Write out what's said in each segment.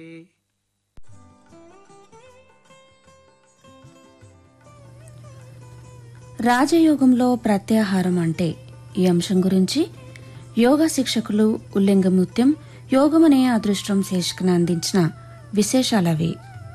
రాజయోగంలో ప్రత్యాహారం అంటే ఈ అంశం గురించి యోగా శిక్షకులు ఉల్లింగముత్యం యోగమనే అదృష్టం శీర్షికన అందించిన విశేషాలవి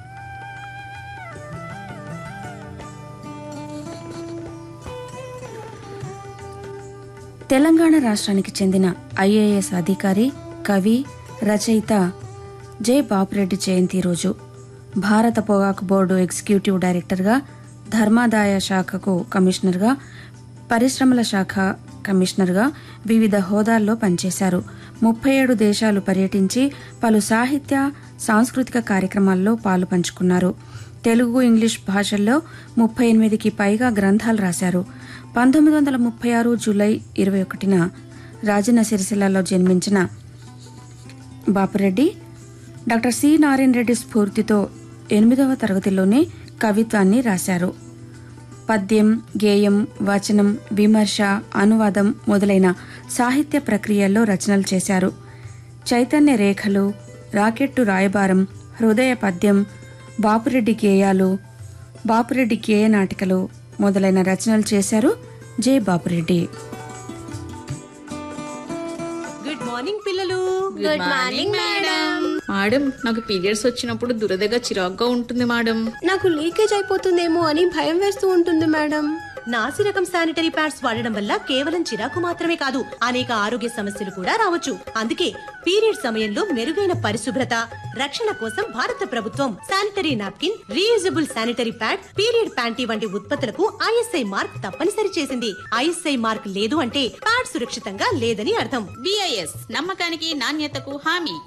తెలంగాణ రాష్ట్రానికి చెందిన ఐఏఎస్ అధికారి కవి రచయిత జె బాపురెడ్డి జయంతి రోజు భారత పొగాకు బోర్డు ఎగ్జిక్యూటివ్ డైరెక్టర్గా ధర్మాదాయ శాఖకు కమిషనర్గా పరిశ్రమల శాఖ కమిషనర్గా వివిధ హోదాల్లో పనిచేశారు ముప్పై ఏడు దేశాలు పర్యటించి పలు సాహిత్య సాంస్కృతిక కార్యక్రమాల్లో పాలు పంచుకున్నారు తెలుగు ఇంగ్లీష్ భాషల్లో ముప్పై ఎనిమిదికి పైగా గ్రంథాలు రాశారు పంతొమ్మిది వందల ముప్పై ఆరు జూలై ఇరవై ఒకటిన రాజన్న సిరిసిల్లలో జన్మించిన బాపురెడ్డి డాక్టర్ సి నారాయణ రెడ్డి స్ఫూర్తితో ఎనిమిదవ తరగతిలోనే కవిత్వాన్ని రాశారు పద్యం గేయం వచనం విమర్శ అనువాదం మొదలైన సాహిత్య ప్రక్రియల్లో రచనలు చేశారు చైతన్య రేఖలు రాకెట్టు రాయబారం హృదయ పద్యం బాపురెడ్డి గేయాలు బాపురెడ్డి గేయ నాటికలు మొదలైన రచనలు చేశారు జె బాపురెడ్డి గుడ్ మార్నింగ్ పిల్లలు గుడ్ మార్నింగ్ మేడం మేడం నాకు పీరియడ్స్ వచ్చినప్పుడు దురదగా చిరాగ్గా ఉంటుంది మేడం నాకు లీకేజ్ అయిపోతుందేమో అని భయం వేస్తూ ఉంటుంది మేడం నాసి రకం శానిటరీ ప్యాడ్స్ వాడడం వల్ల కేవలం చిరాకు మాత్రమే కాదు అనేక ఆరోగ్య సమస్యలు కూడా రావచ్చు అందుకే పీరియడ్ సమయంలో మెరుగైన పరిశుభ్రత రక్షణ కోసం భారత ప్రభుత్వం sanitary napkin reusable sanitary pad period panty వంటి ఉత్పత్తులకు ఐఎస్ఐ మార్క్ తప్పనిసరి చేసింది ఐఎస్ఐ మార్క్ లేదు అంటే ప్యాడ్ సురక్షితంగా లేదని అర్థం బిఐఎస్ నమ్మకానికి నాణ్యతకు హామీ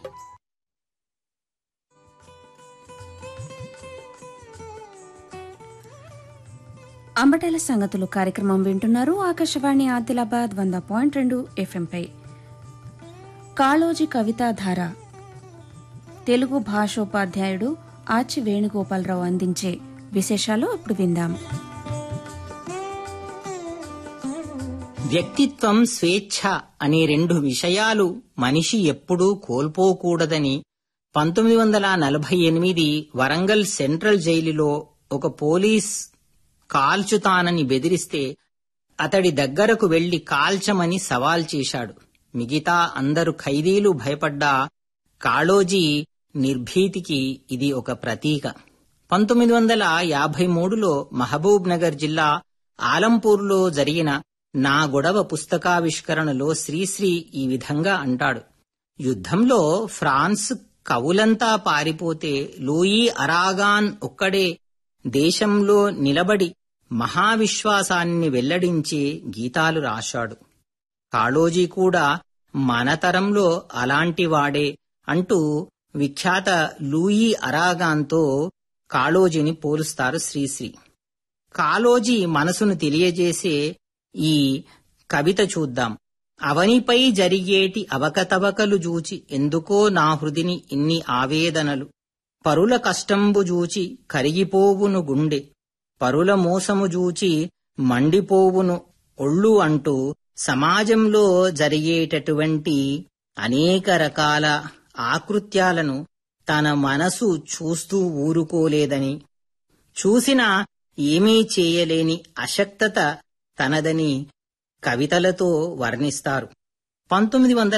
అంబటేల సంగతులు కార్యక్రమం వింటున్నారు ఆకాశవాణి ఆదిలాబాద్ వంద పాయింట్ రెండు ఎఫ్ఎంపై కాళోజీ కవితాధార తెలుగు భాషోపాధ్యాయుడు ఆచి వేణుగోపాలరావు అందించే విశేషాలు ఇప్పుడు విందాం వ్యక్తిత్వం స్వేచ్ఛ అనే రెండు విషయాలు మనిషి ఎప్పుడూ కోల్పోకూడదని పంతొమ్మిది వందల నలభై ఎనిమిది వరంగల్ సెంట్రల్ జైలులో ఒక పోలీస్ కాల్చుతానని బెదిరిస్తే అతడి దగ్గరకు వెళ్లి కాల్చమని సవాల్ చేశాడు మిగతా అందరు ఖైదీలు భయపడ్డా కాళోజీ నిర్భీతికి ఇది ఒక ప్రతీక పంతొమ్మిది వందల యాభై మూడులో మహబూబ్ నగర్ జిల్లా ఆలంపూర్లో జరిగిన నా గొడవ పుస్తకావిష్కరణలో శ్రీశ్రీ ఈ విధంగా అంటాడు యుద్ధంలో ఫ్రాన్స్ కవులంతా పారిపోతే లూయి అరాగాన్ ఒక్కడే దేశంలో నిలబడి మహావిశ్వాసాన్ని వెల్లడించే గీతాలు రాశాడు కాళోజీ కూడా మన తరంలో అలాంటివాడే అంటూ విఖ్యాత లూయి అరాగాన్తో కాళోజీని పోలుస్తారు శ్రీశ్రీ కాళోజీ మనసును తెలియజేసే ఈ కవిత చూద్దాం అవనిపై జరిగేటి అవకతవకలు జూచి ఎందుకో నా హృదిని ఇన్ని ఆవేదనలు పరుల కష్టంబు జూచి కరిగిపోవును గుండె పరుల మోసము జూచి మండిపోవును ఒళ్ళు అంటూ సమాజంలో జరిగేటటువంటి అనేక రకాల ఆకృత్యాలను తన మనసు చూస్తూ ఊరుకోలేదని చూసినా ఏమీ చేయలేని అశక్తత తనదని కవితలతో వర్ణిస్తారు పంతొమ్మిది వందల